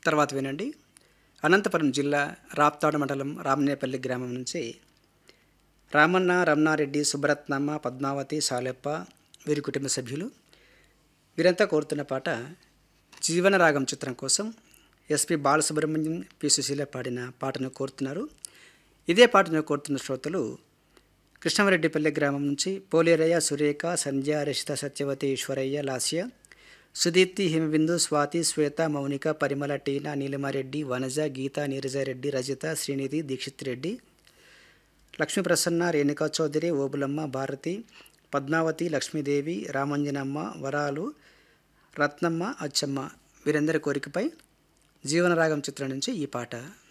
తర్వాత వినండి అనంతపురం జిల్లా రాప్తాడు మండలం రామనేపల్లి గ్రామం నుంచి రామన్న రమణారెడ్డి సుబ్బరత్నమ్మ పద్మావతి సాలెప్ప వీరి కుటుంబ సభ్యులు వీరంతా కోరుతున్న పాట జీవనరాగం చిత్రం కోసం ఎస్పి బాలసుబ్రహ్మణ్యం పి సుశీల పాడిన పాటను కోరుతున్నారు ఇదే పాటను కోరుతున్న శ్రోతలు కృష్ణమరెడ్డిపల్లి గ్రామం నుంచి పోలేరయ్య సురేఖ సంధ్య రషిత సత్యవతి ఈశ్వరయ్య లాస్య సుదీప్తి హిమబిందు స్వాతి శ్వేత మౌనిక పరిమళ టీనా నీలిమారెడ్డి వనజ గీత నీరజారెడ్డి రజిత శ్రీనిధి దీక్షిత్ రెడ్డి లక్ష్మీ ప్రసన్న రేణుకా చౌదరి ఓబులమ్మ భారతి పద్మావతి లక్ష్మీదేవి రామంజనమ్మ వరాలు రత్నమ్మ అచ్చమ్మ వీరందరి కోరికపై జీవనరాగం చిత్రం నుంచి ఈ పాట